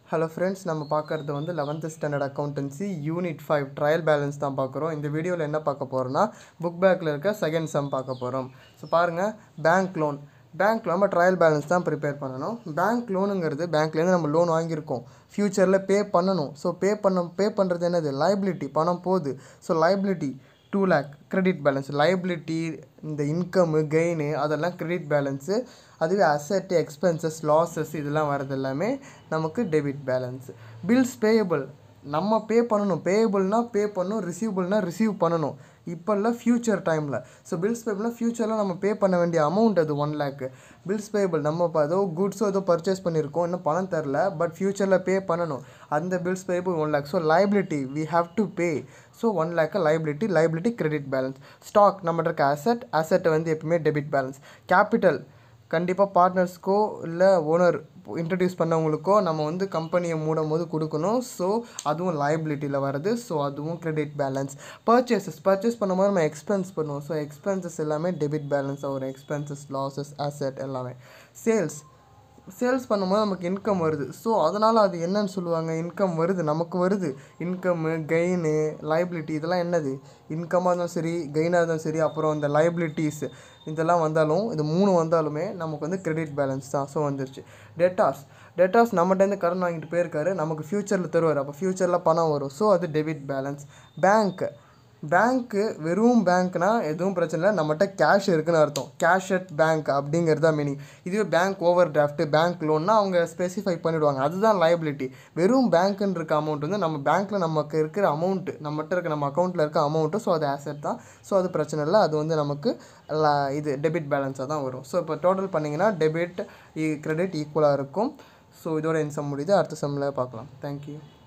hello friends நம்ம பார்க்குறது வந்து eleventh standard accountancy unit five trial balance தான் பார்க்குறோம் இந்த வீடியோவில் என்ன பார்க்க போகிறோம்னா புக் பேக்கில் இருக்க செகண்ட் சம் பார்க்க போகிறோம் ஸோ பாருங்கள் பேங்க் லோன் பேங்க் நம்ம ட்ரையல் பேலன்ஸ் தான் ப்ரிப்பேர் பண்ணணும் பேங்க் லோனுங்கிறது பேங்க்லேருந்து நம்ம லோன் வாங்கியிருக்கோம் ஃப்யூச்சரில் பே பண்ணணும் ஸோ பே பண்ண பே பண்ணுறது என்னது லைபிலிட்டி பணம் போகுது so liability two lakh credit balance liability இந்த இன்கம்மு கெயினு அதெல்லாம் கிரெடிட் பேலன்ஸு அதுவே அசட்டு எக்ஸ்பென்சஸ் லாஸஸ் இதெல்லாம் வரது எல்லாமே நமக்கு டெபிட் பேலன்ஸ் பில்ஸ் பேயபிள் நம்ம பே பண்ணணும் பேயபிள்னால் பே பண்ணணும் ரிசீவபிள்னால் ரிசீவ் பண்ணணும் இப்போ இல்லை ஃப்யூச்சர் டைமில் ஸோ பில்ஸ் பேபிள்னால் ஃப்யூச்சரில் நம்ம பே பண்ண வேண்டிய அமௌண்ட் அது ஒன் லேக்கு பில்ஸ் பேபிள் நம்ம இப்போ ஏதோ குட்ஸோ ஏதோ பர்ச்சேஸ் பண்ணியிருக்கோம் இன்னும் பணம் தரல பட் ஃப்யூச்சரில் பே பண்ணணும் அந்த bills payable one lakh so liability we have to pay so one lakh liability liability credit balance stock நம்மகிட்ட இருக்க அசட் அசட்டை வந்து எப்பவுமே டெபிட் பேலன்ஸ் கேபிட்டல் கண்டிப்பாக பார்ட்னர்ஸ்க்கோ இல்லை ஓனர் இன்ட்ரடியூஸ் பண்ணவங்களுக்கோ நம்ம வந்து கம்பெனியை மூடும் போது கொடுக்கணும் ஸோ அதுவும் லைபிலிட்டியில் வருது ஸோ அதுவும் கிரெடிட் பேலன்ஸ் பர்ச்சேசஸ் பர்ச்சேஸ் பண்ணும்போது நம்ம எக்ஸ்பென்ஸ் பண்ணுவோம் ஸோ எக்ஸ்பென்சஸ் எல்லாமே டெபிட் பேலன்ஸாக வரும் எக்ஸ்பென்சஸ் லாஸஸ் அசெட் எல்லாமே சேல்ஸ் சேல்ஸ் பண்ணும்போது நமக்கு இன்கம் வருது ஸோ அதனால் அது என்னன்னு சொல்லுவாங்க இன்கம் வருது நமக்கு வருது இன்கம்மு கெயினு லைபிலிட்டி இதெல்லாம் என்னது இன்கமாக இருந்தாலும் சரி கெயினாக இருந்தாலும் சரி அப்புறம் இந்த லைபிலிட்டிஸ் இதெல்லாம் வந்தாலும் இது மூணு வந்தாலுமே நமக்கு வந்து கிரெடிட் பேலன்ஸ் தான் ஸோ வந்துருச்சு டேட்டாஸ் டேட்டாஸ் நம்மகிட்டேருந்து கடன் வாங்கிட்டு போயிருக்காரு நமக்கு ஃப்யூச்சரில் தருவார் அப்போ ஃப்யூச்சரில் பணம் வரும் ஸோ அது டெபிட் பேலன்ஸ் பேங்க் பேங்க்கு வெறும் பேங்க்னா எதுவும் பிரச்சனை இல்லை நம்மகிட்ட கேஷ் இருக்குன்னு அர்த்தம் கேஷ் அட் பேங்க் அப்படிங்கிறது தான் மீனிங் இதுவே பேங்க் ஓவர் டிராஃப்ட் பேங்க் லோன்னா அவங்க ஸ்பெசிஃபை பண்ணிவிடுவாங்க அதுதான் லைபிலிட்டி வெறும் பேங்க்குன்னு இருக்க அமௌண்ட் வந்து நம்ம பேங்க்கில் நமக்கு இருக்கிற அமௌண்ட்டு நம்மகிட்ட இருக்க நம்ம அக்கௌண்ட்டில் இருக்க அமௌண்ட்டு ஸோ அது ஆசெட் தான் ஸோ அது பிரச்சனை இல்லை அது வந்து நமக்கு ல- இது டெபிட் பேலன்ஸாக தான் வரும் ஸோ இப்போ டோட்டல் பண்ணிங்கன்னா டெபிட் கிரெடிட் ஈக்குவலாக இருக்கும் ஸோ இதோட இந்த சம் முடியுது அடுத்த சம்மில் பார்க்கலாம் தேங்க்யூ